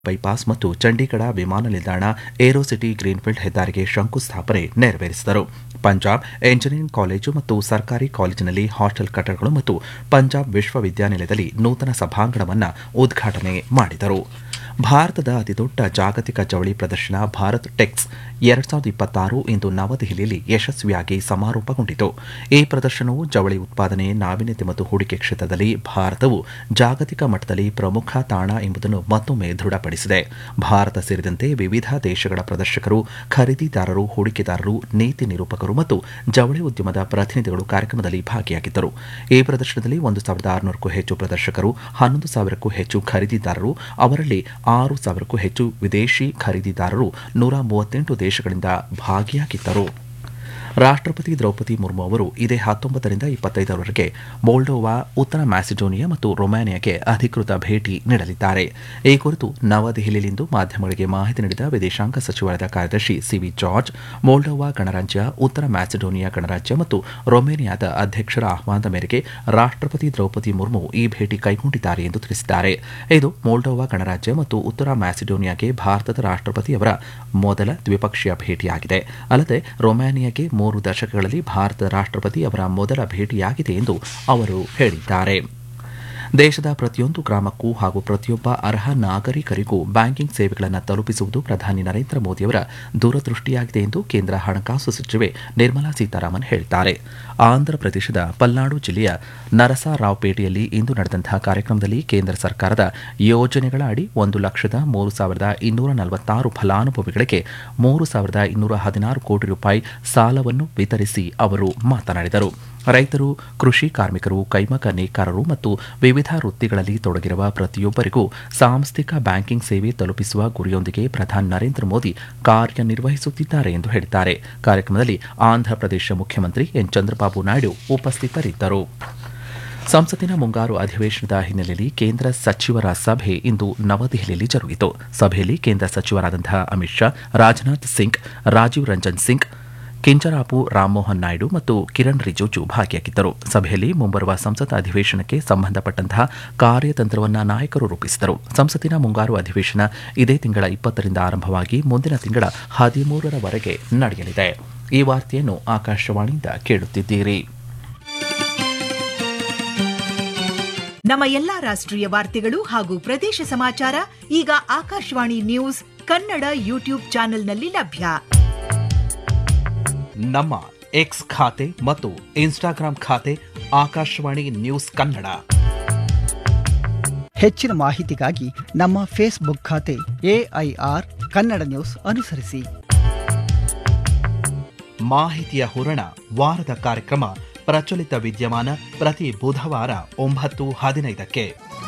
bypass ಮತ್ತು ಚಂಡೀಗಢ ವಿಮಾನ ನಿಲ್ದಾಣ ಏರೋಸಿಟಿ ಗ್ರೀನ್ಫೀಲ್ಡ್ ಹೆದ್ದಾರಿಗೆ ಶಂಕುಸ್ಥಾಪನೆ ನೆರವೇರಿಸಿದರು ಪಂಜಾಬ್ ಎಂಜಿನಿಯರಿಂಗ್ ಕಾಲೇಜು ಮತ್ತು ಸರ್ಕಾರಿ ಕಾಲೇಜಿನಲ್ಲಿ ಹಾಸ್ಟೆಲ್ ಕಟ್ಟಡಗಳು ಮತ್ತು ಪಂಜಾಬ್ ವಿಶ್ವವಿದ್ಯಾನಿಲಯದಲ್ಲಿ ನೂತನ ಸಭಾಂಗಣವನ್ನು ಉದ್ಘಾಟನೆ ಮಾಡಿದರು ಭಾರತದ ಅತಿದೊಡ್ಡ ಜಾಗತಿಕ ಜವಳಿ ಪ್ರದರ್ಶನ ಭಾರತ್ ಟೆಕ್ಸ್ ಎರಡ್ ಸಾವಿರದ ಇಪ್ಪತ್ತಾರು ಇಂದು ನವದೆಹಲಿಯಲ್ಲಿ ಯಶಸ್ವಿಯಾಗಿ ಸಮಾರೋಪಗೊಂಡಿತು ಈ ಪ್ರದರ್ಶನವು ಜವಳಿ ಉತ್ಪಾದನೆ ನಾವೀನ್ಯತೆ ಮತ್ತು ಹೂಡಿಕೆ ಕ್ಷೇತ್ರದಲ್ಲಿ ಭಾರತವು ಜಾಗತಿಕ ಮಟ್ಟದಲ್ಲಿ ಪ್ರಮುಖ ತಾಣ ಎಂಬುದನ್ನು ಮತ್ತೊಮ್ಮೆ ದೃಢಪಡಿಸಿದೆ ಭಾರತ ಸೇರಿದಂತೆ ವಿವಿಧ ದೇಶಗಳ ಪ್ರದರ್ಶಕರು ಖರೀದಿದಾರರು ಹೂಡಿಕೆದಾರರು ನೀತಿ ನಿರೂಪಕರು ಮತ್ತು ಜವಳಿ ಉದ್ಯಮದ ಪ್ರತಿನಿಧಿಗಳು ಕಾರ್ಯಕ್ರಮದಲ್ಲಿ ಭಾಗಿಯಾಗಿದ್ದರು ಈ ಪ್ರದರ್ಶನದಲ್ಲಿ ಒಂದು ಸಾವಿರದ ಆರುನೂರಕ್ಕೂ ಹೆಚ್ಚು ಪ್ರದರ್ಶಕರು ಹನ್ನೊಂದು ಸಾವಿರಕ್ಕೂ ಹೆಚ್ಚು ಖರೀದಿದಾರರು ಅವರಲ್ಲಿ ಆರು ಸಾವಿರಕ್ಕೂ ಹೆಚ್ಚು ವಿದೇಶಿ ಖರೀದಿದಾರರು ನೂರ ಮೂವತ್ತೆಂಟು ದೇಶಗಳಿಂದ ಭಾಗಿಯಾಗಿದ್ದರು ರಾಷ್ಟ್ರಪತಿ ದ್ರೌಪದಿ ಮುರ್ಮು ಅವರು ಇದೇ ಹತ್ತೊಂಬತ್ತರಿಂದ ಇಪ್ಪತ್ತೈದರವರೆಗೆ ಮೋಲ್ಡೋವಾ ಉತ್ತರ ಮ್ಯಾಸಿಡೋನಿಯಾ ಮತ್ತು ರೊಮ್ಯಾನಿಯಾಗೆ ಅಧಿಕೃತ ಭೇಟಿ ನೀಡಲಿದ್ದಾರೆ ಈ ಕುರಿತು ನವದೆಹಲಿಯಲ್ಲಿಂದು ಮಾಧ್ಯಮಗಳಿಗೆ ಮಾಹಿತಿ ನೀಡಿದ ವಿದೇಶಾಂಗ ಸಚಿವಾಲಯದ ಕಾರ್ಯದರ್ಶಿ ಸಿವಿ ಜಾರ್ಜ್ ಮೋಲ್ಡೋವಾ ಗಣರಾಜ್ಯ ಉತ್ತರ ಮ್ಯಾಸಿಡೋನಿಯಾ ಗಣರಾಜ್ಯ ಮತ್ತು ರೊಮೇನಿಯಾದ ಅಧ್ಯಕ್ಷರ ಆಹ್ವಾನದ ಮೇರೆಗೆ ರಾಷ್ಟ್ರಪತಿ ದ್ರೌಪದಿ ಮುರ್ಮು ಈ ಭೇಟಿ ಕೈಗೊಂಡಿದ್ದಾರೆ ಎಂದು ತಿಳಿಸಿದ್ದಾರೆ ಇದು ಮೋಲ್ಡೋವಾ ಗಣರಾಜ್ಯ ಮತ್ತು ಉತ್ತರ ಮ್ಯಾಸಿಡೋನಿಯಾಗೆ ಭಾರತದ ರಾಷ್ಟ್ರಪತಿಯವರ ಮೊದಲ ದ್ವಿಪಕ್ಷೀಯ ಭೇಟಿಯಾಗಿದೆ ಅಲ್ಲದೆ ರೊಮ್ಯಾನಿಯಾಗೆ ಮೂರು ದಶಕಗಳಲ್ಲಿ ಭಾರತದ ರಾಷ್ಟ್ರಪತಿ ಅವರ ಮೊದಲ ಭೇಟಿಯಾಗಿದೆ ಎಂದು ಅವರು ಹೇಳಿದ್ದಾರೆ ದೇಶದ ಪ್ರತಿಯೊಂದು ಗ್ರಾಮಕ್ಕೂ ಹಾಗೂ ಪ್ರತಿಯೊಬ್ಬ ಅರ್ಹ ನಾಗರಿಕರಿಗೂ ಬ್ಯಾಂಕಿಂಗ್ ಸೇವೆಗಳನ್ನು ತಲುಪಿಸುವುದು ಪ್ರಧಾನಿ ನರೇಂದ್ರ ಮೋದಿಯವರ ದೂರದೃಷ್ಟಿಯಾಗಿದೆ ಎಂದು ಕೇಂದ್ರ ಹಣಕಾಸು ಸಚಿವೆ ನಿರ್ಮಲಾ ಸೀತಾರಾಮನ್ ಹೇಳಿದ್ದಾರೆ ಆಂಧ್ರಪ್ರದೇಶದ ಪಲ್ನಾಡು ಜಿಲ್ಲೆಯ ನರಸರಾವ್ಪೇಟೆಯಲ್ಲಿ ಇಂದು ನಡೆದಂತಹ ಕಾರ್ಯಕ್ರಮದಲ್ಲಿ ಕೇಂದ್ರ ಸರ್ಕಾರದ ಯೋಜನೆಗಳ ಅಡಿ ಒಂದು ಲಕ್ಷದ ಮೂರು ಸಾವಿರದ ಇನ್ನೂರ ನಲವತ್ತಾರು ಫಲಾನುಭವಿಗಳಿಗೆ ಮೂರು ಸಾವಿರದ ಇನ್ನೂರ ಹದಿನಾರು ಕೋಟಿ ರೂಪಾಯಿ ಸಾಲವನ್ನು ವಿತರಿಸಿ ಅವರು ಮಾತನಾಡಿದರು ರೈತರು ಕೃಷಿ ಕಾರ್ಮಿಕರು ಕೈಮಗ್ಗ ನೇಕಾರರು ಮತ್ತು ವಿವಿಧ ವೃತ್ತಿಗಳಲ್ಲಿ ತೊಡಗಿರುವ ಪ್ರತಿಯೊಬ್ಬರಿಗೂ ಸಾಂಸ್ಥಿಕ ಬ್ಯಾಂಕಿಂಗ್ ಸೇವೆ ತಲುಪಿಸುವ ಗುರಿಯೊಂದಿಗೆ ಪ್ರಧಾನಿ ನರೇಂದ್ರ ಮೋದಿ ಕಾರ್ಯನಿರ್ವಹಿಸುತ್ತಿದ್ದಾರೆ ಎಂದು ಹೇಳಿದ್ದಾರೆ ಕಾರ್ಯಕ್ರಮದಲ್ಲಿ ಆಂಧ್ರಪ್ರದೇಶ ಮುಖ್ಯಮಂತ್ರಿ ಎನ್ ಚಂದ್ರಬಾಬು ನಾಯ್ಡು ಉಪಸ್ಥಿತರಿದ್ದರು ಸಂಸತ್ತಿನ ಮುಂಗಾರು ಅಧಿವೇಶನದ ಹಿನ್ನೆಲೆಯಲ್ಲಿ ಕೇಂದ್ರ ಸಚಿವರ ಸಭೆ ಇಂದು ನವದೆಹಲಿಯಲ್ಲಿ ಜರುಗಿತು ಸಭೆಯಲ್ಲಿ ಕೇಂದ್ರ ಸಚಿವರಾದಂತಹ ಅಮಿತ್ ಶಾ ರಾಜನಾಥ್ ಸಿಂಗ್ ರಾಜೀವ್ ರಂಜನ್ ಸಿಂಗ್ ಕಿಂಚರಾಪು ರಾಮ್ಮೋಹನ್ ನಾಯ್ಡು ಮತ್ತು ಕಿರಣ್ ರಿಜಿಜು ಭಾಗಿಯಾಗಿದ್ದರು ಸಭೆಯಲ್ಲಿ ಮುಂಬರುವ ಸಂಸತ್ ಅಧಿವೇಶನಕ್ಕೆ ಸಂಬಂಧಪಟ್ಟಂತಹ ಕಾರ್ಯತಂತ್ರವನ್ನು ನಾಯಕರು ರೂಪಿಸಿದರು ಸಂಸತ್ತಿನ ಮುಂಗಾರು ಅಧಿವೇಶನ ಇದೇ ತಿಂಗಳ ಇಪ್ಪತ್ತರಿಂದ ಆರಂಭವಾಗಿ ಮುಂದಿನ ತಿಂಗಳ ಹದಿಮೂರರವರೆಗೆ ನಡೆಯಲಿದೆ ಈ ವಾರ್ತೆಯನ್ನು ಆಕಾಶವಾಣಿಯಿಂದ ಕೇಳುತ್ತಿದ್ದೀರಿ ನಮ್ಮ ಎಲ್ಲಾ ರಾಷ್ಟ್ರೀಯ ವಾರ್ತೆಗಳು ಹಾಗೂ ಪ್ರದೇಶ ಸಮಾಚಾರ ಈಗ ಆಕಾಶವಾಣಿ ನ್ಯೂಸ್ ಕನ್ನಡ ಯೂಟ್ಯೂಬ್ ಚಾನೆಲ್ನಲ್ಲಿ ಲಭ್ಯ ನಮ್ಮ ಎಕ್ಸ್ ಖಾತೆ ಮತ್ತು ಇನ್ಸ್ಟಾಗ್ರಾಂ ಖಾತೆ ಆಕಾಶವಾಣಿ ನ್ಯೂಸ್ ಕನ್ನಡ ಹೆಚ್ಚಿನ ಮಾಹಿತಿಗಾಗಿ ನಮ್ಮ ಫೇಸ್ಬುಕ್ ಖಾತೆ ಎಐಆರ್ ಕನ್ನಡ ನ್ಯೂಸ್ ಅನುಸರಿಸಿ ಮಾಹಿತಿಯ ಹೂರಣ ವಾರದ ಕಾರ್ಯಕ್ರಮ ಪ್ರಚಲಿತ ವಿದ್ಯಮಾನ ಪ್ರತಿ ಬುಧವಾರ ಒಂಬತ್ತು ಹದಿನೈದಕ್ಕೆ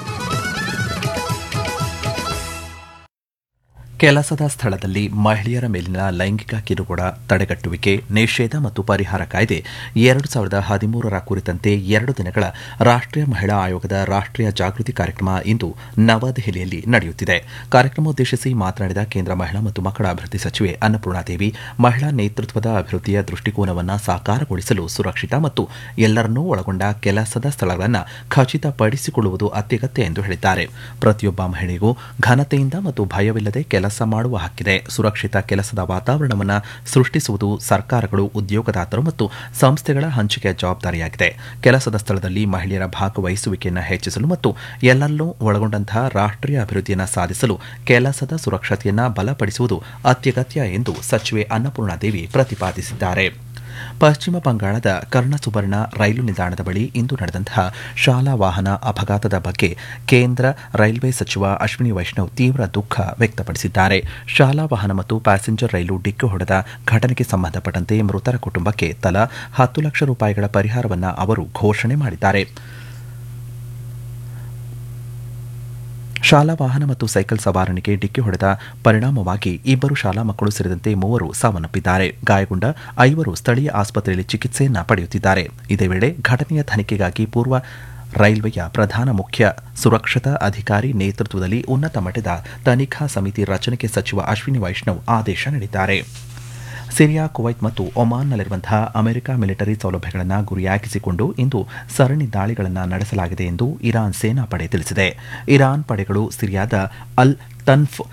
ಕೆಲಸದ ಸ್ಥಳದಲ್ಲಿ ಮಹಿಳೆಯರ ಮೇಲಿನ ಲೈಂಗಿಕ ಕಿರುಕುಳ ತಡೆಗಟ್ಟುವಿಕೆ ನಿಷೇಧ ಮತ್ತು ಪರಿಹಾರ ಕಾಯ್ದೆ ಎರಡು ಸಾವಿರದ ಹದಿಮೂರರ ಕುರಿತಂತೆ ಎರಡು ದಿನಗಳ ರಾಷ್ಟ್ರೀಯ ಮಹಿಳಾ ಆಯೋಗದ ರಾಷ್ಟ್ರೀಯ ಜಾಗೃತಿ ಕಾರ್ಯಕ್ರಮ ಇಂದು ನವದೆಹಲಿಯಲ್ಲಿ ನಡೆಯುತ್ತಿದೆ ಕಾರ್ಯಕ್ರಮ ಉದ್ದೇಶಿಸಿ ಮಾತನಾಡಿದ ಕೇಂದ್ರ ಮಹಿಳಾ ಮತ್ತು ಮಕ್ಕಳ ಅಭಿವೃದ್ಧಿ ಸಚಿವೆ ಅನ್ನಪೂರ್ಣಾದೇವಿ ಮಹಿಳಾ ನೇತೃತ್ವದ ಅಭಿವೃದ್ಧಿಯ ದೃಷ್ಟಿಕೋನವನ್ನು ಸಾಕಾರಗೊಳಿಸಲು ಸುರಕ್ಷಿತ ಮತ್ತು ಎಲ್ಲರನ್ನೂ ಒಳಗೊಂಡ ಕೆಲಸದ ಸ್ಥಳಗಳನ್ನು ಖಚಿತಪಡಿಸಿಕೊಳ್ಳುವುದು ಅತ್ಯಗತ್ಯ ಎಂದು ಹೇಳಿದ್ದಾರೆ ಪ್ರತಿಯೊಬ್ಬ ಮಹಿಳೆಗೂ ಘನತೆಯಿಂದ ಮತ್ತು ಭಯವಿಲ್ಲದೆ ಕೆಲಸ ಮಾಡುವ ಹಕ್ಕಿದೆ ಸುರಕ್ಷಿತ ಕೆಲಸದ ವಾತಾವರಣವನ್ನು ಸೃಷ್ಟಿಸುವುದು ಸರ್ಕಾರಗಳು ಉದ್ಯೋಗದಾತರು ಮತ್ತು ಸಂಸ್ಥೆಗಳ ಹಂಚಿಕೆಯ ಜವಾಬ್ದಾರಿಯಾಗಿದೆ ಕೆಲಸದ ಸ್ಥಳದಲ್ಲಿ ಮಹಿಳೆಯರ ಭಾಗವಹಿಸುವಿಕೆಯನ್ನು ಹೆಚ್ಚಿಸಲು ಮತ್ತು ಎಲ್ಲರನ್ನೂ ಒಳಗೊಂಡಂತಹ ರಾಷ್ಟ್ರೀಯ ಅಭಿವೃದ್ಧಿಯನ್ನು ಸಾಧಿಸಲು ಕೆಲಸದ ಸುರಕ್ಷತೆಯನ್ನು ಬಲಪಡಿಸುವುದು ಅತ್ಯಗತ್ಯ ಎಂದು ಸಚಿವೆ ಅನ್ನಪೂರ್ಣಾದೇವಿ ಪ್ರತಿಪಾದಿಸಿದ್ದಾರೆ ಪಶ್ಚಿಮ ಬಂಗಾಳದ ಕರ್ಣಸುಬರ್ಣ ರೈಲು ನಿಲ್ದಾಣದ ಬಳಿ ಇಂದು ನಡೆದಂತಹ ಶಾಲಾ ವಾಹನ ಅಪಘಾತದ ಬಗ್ಗೆ ಕೇಂದ್ರ ರೈಲ್ವೆ ಸಚಿವ ಅಶ್ವಿನಿ ವೈಷ್ಣವ್ ತೀವ್ರ ದುಃಖ ವ್ಯಕ್ತಪಡಿಸಿದ್ದಾರೆ ಶಾಲಾ ವಾಹನ ಮತ್ತು ಪ್ಯಾಸೆಂಜರ್ ರೈಲು ಡಿಕ್ಕಿ ಹೊಡೆದ ಘಟನೆಗೆ ಸಂಬಂಧಪಟ್ಟಂತೆ ಮೃತರ ಕುಟುಂಬಕ್ಕೆ ತಲಾ ಹತ್ತು ಲಕ್ಷ ರೂಪಾಯಿಗಳ ಪರಿಹಾರವನ್ನು ಅವರು ಘೋಷಣೆ ಮಾಡಿದ್ದಾರೆ ಶಾಲಾ ವಾಹನ ಮತ್ತು ಸೈಕಲ್ ಸವಾರನಿಗೆ ಡಿಕ್ಕಿ ಹೊಡೆದ ಪರಿಣಾಮವಾಗಿ ಇಬ್ಬರು ಶಾಲಾ ಮಕ್ಕಳು ಸೇರಿದಂತೆ ಮೂವರು ಸಾವನ್ನಪ್ಪಿದ್ದಾರೆ ಗಾಯಗೊಂಡ ಐವರು ಸ್ಥಳೀಯ ಆಸ್ಪತ್ರೆಯಲ್ಲಿ ಚಿಕಿತ್ಸೆಯನ್ನ ಪಡೆಯುತ್ತಿದ್ದಾರೆ ಇದೇ ವೇಳೆ ಘಟನೆಯ ತನಿಖೆಗಾಗಿ ಪೂರ್ವ ರೈಲ್ವೆಯ ಪ್ರಧಾನ ಮುಖ್ಯ ಸುರಕ್ಷತಾ ಅಧಿಕಾರಿ ನೇತೃತ್ವದಲ್ಲಿ ಉನ್ನತ ಮಟ್ಟದ ತನಿಖಾ ಸಮಿತಿ ರಚನೆಗೆ ಸಚಿವ ಅಶ್ವಿನಿ ವೈಷ್ಣವ್ ಆದೇಶ ನೀಡಿದ್ದಾರೆ ಸಿರಿಯಾ ಕುವೈತ್ ಮತ್ತು ಒಮಾನ್ನಲ್ಲಿರುವಂತಹ ಅಮೆರಿಕ ಮಿಲಿಟರಿ ಸೌಲಭ್ಯಗಳನ್ನು ಗುರಿಯಾಗಿಸಿಕೊಂಡು ಇಂದು ಸರಣಿ ದಾಳಿಗಳನ್ನು ನಡೆಸಲಾಗಿದೆ ಎಂದು ಇರಾನ್ ಸೇನಾಪಡೆ ತಿಳಿಸಿದೆ ಇರಾನ್ ಪಡೆಗಳು ಸಿರಿಯಾದ ಅಲ್ ತನ್ಫ್